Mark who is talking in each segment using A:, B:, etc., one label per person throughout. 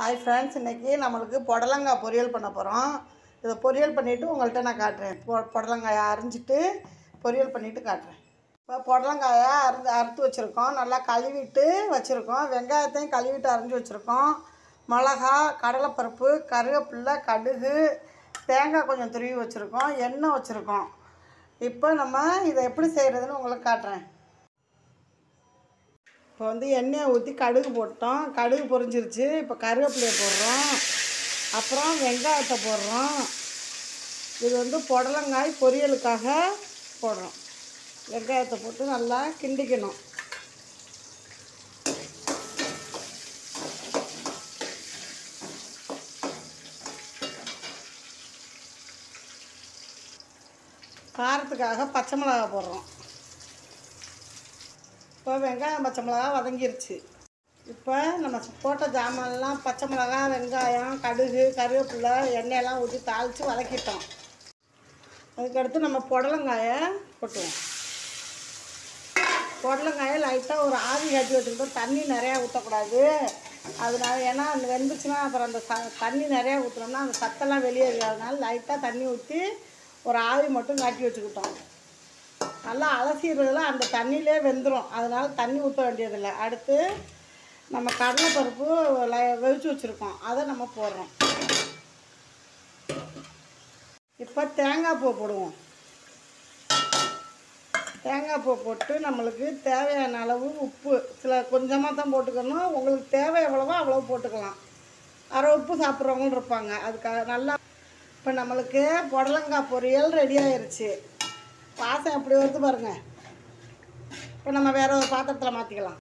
A: hi friends இன்றைக்கி நம்மளுக்கு புடலங்காய் பொரியல் பண்ண போகிறோம் இதை பொரியல் பண்ணிவிட்டு உங்கள்கிட்ட நான் காட்டுறேன் பொ புடலங்காயை அரிஞ்சிட்டு பொரியல் பண்ணிவிட்டு காட்டுறேன் இப்போ புடலங்காயை அறுந்து அறுத்து வச்சுருக்கோம் நல்லா கழுவிட்டு வச்சுருக்கோம் வெங்காயத்தையும் கழுவிட்டு அரிஞ்சு வச்சுருக்கோம் மிளகா கடலைப்பருப்பு கருவேப்பில்லை கடுகு தேங்காய் கொஞ்சம் துருவி வச்சுருக்கோம் எண்ணெய் வச்சுருக்கோம் இப்போ நம்ம இதை எப்படி செய்கிறதுன்னு உங்களுக்கு காட்டுறேன் இப்போ வந்து எண்ணெயை ஊற்றி கடுகு போட்டோம் கடுகு பொரிஞ்சிருச்சு இப்போ கருவேப்பிலையை போடுறோம் அப்புறம் வெங்காயத்தை போடுறோம் இது வந்து புடலங்காய் பொரியலுக்காக போடுறோம் வெங்காயத்தை போட்டு நல்லா கிண்டிக்கணும் காரத்துக்காக பச்சை மிளகா போடுறோம் இப்போ வெங்காயம் பச்சை மிளகா வதங்கிருச்சு இப்போ நம்ம போட்ட ஜாமான்லாம் பச்சை மிளகா வெங்காயம் கடுகு கருவேப்பிலை எண்ணெயெல்லாம் ஊற்றி தாளித்து வதக்கிட்டோம் அதுக்கடுத்து நம்ம புடலங்காயை கொட்டுவோம் புடலங்காயை லைட்டாக ஒரு ஆவி கட்டி வச்சுக்கிட்டோம் தண்ணி நிறையா ஊற்றக்கூடாது அதனால ஏன்னா அந்த வெந்துச்சுன்னா அப்புறம் அந்த ச தண்ணி நிறையா ஊற்றுனோம்னா அந்த சத்தெல்லாம் வெளியே அதனால லைட்டாக தண்ணி ஊற்றி ஒரு ஆவி மட்டும் காட்டி வச்சுக்கிட்டோம் நல்லா அலசிடுறதுல அந்த தண்ணியிலே வெந்துடும் அதனால தண்ணி ஊற்ற வேண்டியதில்லை அடுத்து நம்ம கடலைப்பருப்பு லை வெவிச்சு வச்சுருக்கோம் அதை நம்ம போடுறோம் இப்போ தேங்காய் பூ போடுவோம் தேங்காய் பூ போட்டு நம்மளுக்கு தேவையான அளவு உப்பு சில கொஞ்சமாக தான் போட்டுக்கணும் உங்களுக்கு தேவை எவ்வளவோ அவ்வளோ போட்டுக்கலாம் அரை உப்பு சாப்பிட்றவங்களும் இருப்பாங்க அதுக்காக நல்லா இப்போ நம்மளுக்கு புடலங்காய் பொரியல் ரெடி ஆயிருச்சு வாசம் எப்படி வருது பாருங்க இப்போ நம்ம வேற ஒரு பாத்திரத்தில் மாற்றிக்கலாம்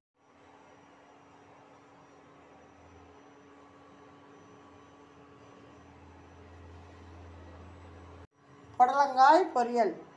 A: புடலங்காய் பொரியல்